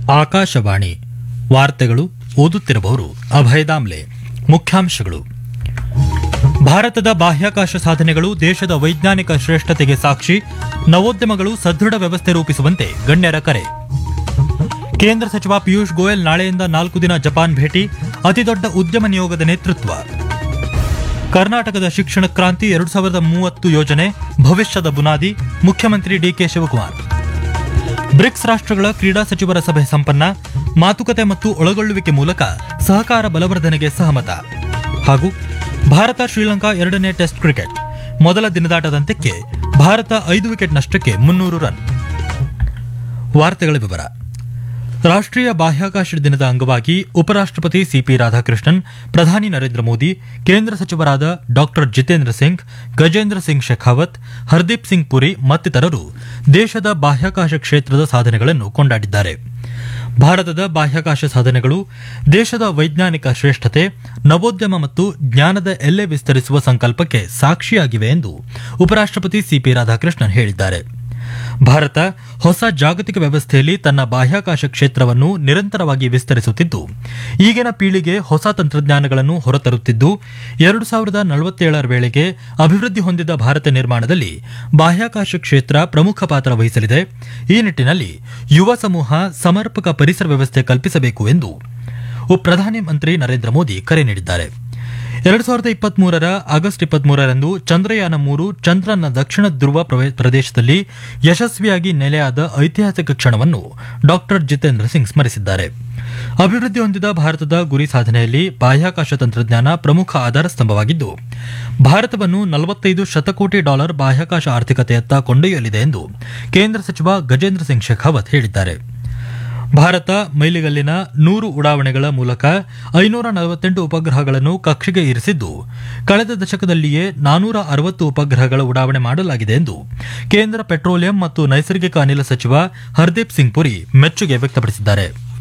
ಆಕಾಶವಾಣಿ ವಾರ್ತೆಗಳು ಓದುತ್ತಿರುವವರು ಅಭಯ ದಾಮ್ಲೆ ಮುಖ್ಯಾಂಶಗಳು ಭಾರತದ ಬಾಹ್ಯಾಕಾಶ ಸಾಧನೆಗಳು ದೇಶದ ವೈಜ್ಞಾನಿಕ ಶ್ರೇಷ್ಠತೆಗೆ ಸಾಕ್ಷಿ ನವೋದ್ಯಮಗಳು ಸದೃಢ ವ್ಯವಸ್ಥೆ ರೂಪಿಸುವಂತೆ ಗಣ್ಯರ ಕರೆ ಕೇಂದ್ರ ಸಚಿವ ಪಿಯೂಷ್ ಗೋಯಲ್ ನಾಳೆಯಿಂದ ನಾಲ್ಕು ದಿನ ಜಪಾನ್ ಭೇಟಿ ಅತಿದೊಡ್ಡ ಉದ್ಯಮ ನಿಯೋಗದ ನೇತೃತ್ವ ಕರ್ನಾಟಕದ ಶಿಕ್ಷಣ ಕ್ರಾಂತಿ ಎರಡು ಸಾವಿರದ ಮೂವತ್ತು ಯೋಜನೆ ಭವಿಷ್ಯದ ಬುನಾದಿ ಮುಖ್ಯಮಂತ್ರಿ ಡಿಕೆ ಶಿವಕುಮಾರ್ ಬ್ರಿಕ್ಸ್ ರಾಷ್ಟ್ರಗಳ ಕ್ರೀಡಾ ಸಚಿವರ ಸಭೆ ಸಂಪನ್ನ ಮಾತುಕತೆ ಮತ್ತು ಒಳಗೊಳ್ಳುವಿಕೆ ಮೂಲಕ ಸಹಕಾರ ಬಲವರ್ಧನೆಗೆ ಸಹಮತ ಹಾಗೂ ಭಾರತ ಶ್ರೀಲಂಕಾ ಎರಡನೇ ಟೆಸ್ಟ್ ಕ್ರಿಕೆಟ್ ಮೊದಲ ದಿನದಾಟದಂತ್ಯಕ್ಕೆ ಭಾರತ ಐದು ವಿಕೆಟ್ ನಷ್ಟಕ್ಕೆ ಮುನ್ನೂರು ರನ್ ವಾರ್ತೆಗಳ ವಿವರ ರಾಷ್ಟ್ರೀಯ ಬಾಹ್ಯಾಕಾಶ ದಿನದ ಅಂಗವಾಗಿ ಉಪರಾಷ್ಟ್ರಪತಿ ಸಿಪಿ ರಾಧಾಕೃಷ್ಣನ್ ಪ್ರಧಾನಿ ನರೇಂದ್ರ ಮೋದಿ ಕೇಂದ್ರ ಸಚಿವರಾದ ಡಾಕ್ಟರ್ ಜಿತೇಂದ್ರ ಸಿಂಗ್ ಗಜೇಂದ್ರ ಸಿಂಗ್ ಶೆಖಾವತ್ ಹರ್ದೀಪ್ ಸಿಂಗ್ ಪುರಿ ಮತ್ತಿತರರು ದೇಶದ ಬಾಹ್ಯಾಕಾಶ ಕ್ಷೇತ್ರದ ಸಾಧನೆಗಳನ್ನು ಕೊಂಡಾಡಿದ್ದಾರೆ ಭಾರತದ ಬಾಹ್ಯಾಕಾಶ ಸಾಧನೆಗಳು ದೇಶದ ವೈಜ್ಞಾನಿಕ ಶ್ರೇಷ್ಠತೆ ನವೋದ್ಯಮ ಮತ್ತು ಜ್ಞಾನದ ಎಲ್ಲೆ ವಿಸ್ತರಿಸುವ ಸಂಕಲ್ಪಕ್ಕೆ ಸಾಕ್ಷಿಯಾಗಿವೆ ಎಂದು ಉಪರಾಷ್ಟ್ರಪತಿ ಸಿಪಿ ರಾಧಾಕೃಷ್ಣನ್ ಹೇಳಿದ್ದಾರೆ ಭಾರತ ಹೊಸ ಜಾಗತಿಕ ವ್ಯವಸ್ಥೆಯಲ್ಲಿ ತನ್ನ ಬಾಹ್ಯಾಕಾಶ ಕ್ಷೇತ್ರವನ್ನು ನಿರಂತರವಾಗಿ ವಿಸ್ತರಿಸುತ್ತಿದ್ದು ಈಗಿನ ಪೀಳಿಗೆ ಹೊಸ ತಂತ್ರಜ್ಞಾನಗಳನ್ನು ಹೊರತರುತ್ತಿದ್ದು ಎರಡು ಸಾವಿರದ ನಲವತ್ತೇಳರ ವೇಳೆಗೆ ಅಭಿವೃದ್ಧಿ ಹೊಂದಿದ ಭಾರತ ನಿರ್ಮಾಣದಲ್ಲಿ ಬಾಹ್ಯಾಕಾಶ ಕ್ಷೇತ್ರ ಪ್ರಮುಖ ಪಾತ್ರ ವಹಿಸಲಿದೆ ಈ ನಿಟ್ಟಿನಲ್ಲಿ ಯುವ ಸಮೂಹ ಸಮರ್ಪಕ ಪರಿಸರ ವ್ಯವಸ್ಥೆ ಕಲ್ಪಿಸಬೇಕು ಎಂದು ಪ್ರಧಾನಮಂತ್ರಿ ನರೇಂದ್ರ ಮೋದಿ ಕರೆ ನೀಡಿದ್ದಾರೆ ಎರಡು ಸಾವಿರದ ಇಪ್ಪತ್ಮೂರರ ಆಗಸ್ಟ್ ಇಪ್ಪತ್ಮೂರರಂದು ಚಂದ್ರಯಾನ ಮೂರು ಚಂದ್ರನ ದಕ್ಷಿಣ ಧ್ರುವ ಪ್ರವೆ- ಪ್ರದೇಶದಲ್ಲಿ ಯಶಸ್ವಿಯಾಗಿ ನೆಲೆಯಾದ ಐತಿಹಾಸಿಕ ಕ್ಷಣವನ್ನು ಡಾಕ್ಟರ್ ಜಿತೇಂದ್ರ ಸಿಂಗ್ ಸ್ಮರಿಸಿದ್ದಾರೆ ಅಭಿವೃದ್ಧಿ ಹೊಂದಿದ ಭಾರತದ ಗುರಿ ಸಾಧನೆಯಲ್ಲಿ ಬಾಹ್ಯಾಕಾಶ ತಂತ್ರಜ್ಞಾನ ಪ್ರಮುಖ ಆಧಾರ ಸ್ತಂಭವಾಗಿದ್ದು ಭಾರತವನ್ನು ನಲವತ್ತೈದು ಶತಕೋಟಿ ಡಾಲರ್ ಬಾಹ್ಯಾಕಾಶ ಆರ್ಥಿಕತೆಯತ್ತ ಕೊಂಡೊಯ್ಯಲಿದೆ ಎಂದು ಕೇಂದ್ರ ಸಚಿವ ಗಜೇಂದ್ರ ಸಿಂಗ್ ಶೇಖಾವತ್ ಹೇಳಿದ್ದಾರೆ ಭಾರತ ಮೈಲಿಗಲ್ಲಿನ ನೂರು ಉಡಾವಣೆಗಳ ಮೂಲಕ ಐನೂರ ನಲವತ್ತೆಂಟು ಉಪಗ್ರಹಗಳನ್ನು ಕಕ್ಷೆಗೆ ಇರಿಸಿದ್ದು ಕಳೆದ ದಶಕದಲ್ಲಿಯೇ ನಾನೂರ ಅರವತ್ತು ಉಪಗ್ರಹಗಳ ಉಡಾವಣೆ ಮಾಡಲಾಗಿದೆ ಎಂದು ಕೇಂದ್ರ ಪೆಟ್ರೋಲಿಯಂ ಮತ್ತು ನೈಸರ್ಗಿಕ ಅನಿಲ ಸಚಿವ ಹರ್ದೀಪ್ ಸಿಂಗ್ ಪುರಿ ಮೆಚ್ಚುಗೆ ವ್ಯಕ್ತಪಡಿಸಿದ್ದಾರೆ